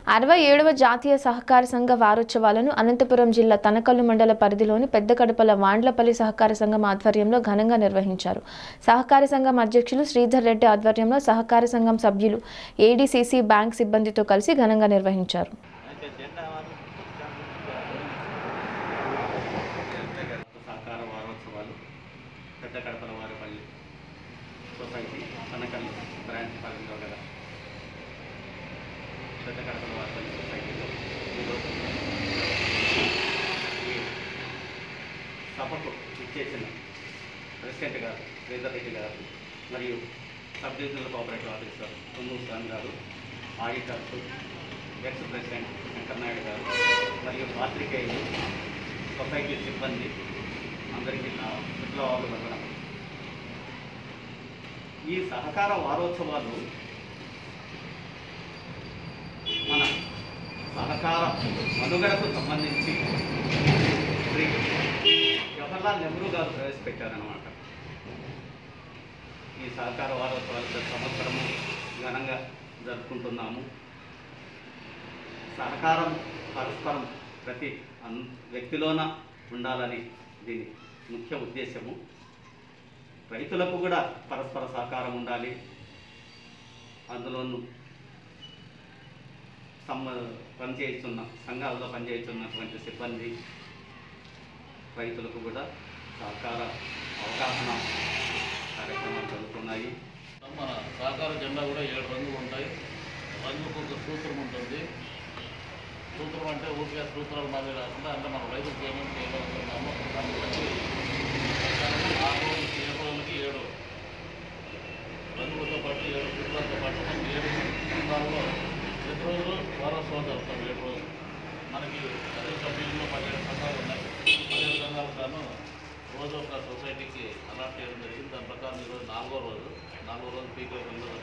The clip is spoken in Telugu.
అరవై ఏడవ జాతీయ సహకార సంఘ వారోత్సవాలను అనంతపురం జిల్లా తనకల్లు మండల పరిధిలోని పెద్ద కడపల వాండ్లపల్లి సహకార సంఘం ఆధ్వర్యంలో ఘనంగా నిర్వహించారు సహకార సంఘం అధ్యక్షులు శ్రీధర్ రెడ్డి ఆధ్వర్యంలో సహకార సంఘం సభ్యులు ఏడీసీసీ బ్యాంక్ సిబ్బందితో కలిసి ఘనంగా నిర్వహించారు సహకార వారోత్సవాలు పెద్ద కడపల వారిపల్లి సొసైటీ తనకల్లు బ్రాంచ్ పరిధిలో గల పెద్ద కడపల వారిపల్లి సొసైటీలో ఈరోజు ఈ సభకు ఇచ్చేసిన ప్రెసిడెంట్ గారు శ్రీధర్ రెడ్డి గారు మరియు sub divisional cooperative officer Tummuru Swamy garu auditors ex president Venkata Naidu గారు మరియు పాత్రికేయులు సొసైటీ సిబ్బంది అందరికీ నా విప్లవాలు వందనం ఈ సహకార వారోత్సవాలు మన సహకార మనుగడకు సంబంధించి శ్రీ జవహర్లాల్ నెహ్రూ గారు ప్రవేశపెట్టారనమాట ఈ సహకార వారోత్సవాలు ప్రతి సంవత్సరము ఘనంగా జరుపుకుంటున్నాము సహకారం పరస్పరం ప్రతి అన్ వ్యక్తిలోన ఉండాలని దీని ముఖ్య ఉద్దేశము రైతులకు కూడా పరస్పర సహకారం ఉండాలి అందులోనూ సమ్మ పనిచేస్తున్న సంఘాలలో పనిచేస్తున్నటువంటి సిబ్బంది రైతులకు కూడా సహకార అవగాహన కార్యక్రమాలు జరుగుతున్నాయి మన సహకార జెండా కూడా ఏడు రంగులు ఉంటాయి రంగుకు ఒక సూత్రం ఉంటుంది సూత్రం అంటే ఊరికే సూత్రాలు మాదిరి కాకుండా అంటే మనం రైతులకు ఏమేమి చేయగలుగుతున్నామో దాన్ని బట్టి ఆరు రోజులకి ఏడు రోజులకి ఏడు రంగులతో పాటు ఏడు సూత్రాలతో పాటు మనకి ఏడు సంఘాల్లో ఏడు రోజులు వారోత్సవం జరుపుతాం ఏడు రోజులు మనకి అదే సభ్యుల్లో పదిహేడు సంఘాలు ఉన్నాయి పదిహేడు సంఘాలకు గాను రోజు ఒక సొసైటీకి అలాట్ చేయడం జరిగింది దాని ప్రకారం ఈరోజు నాలుగో రోజు నాలుగో రోజు పీకే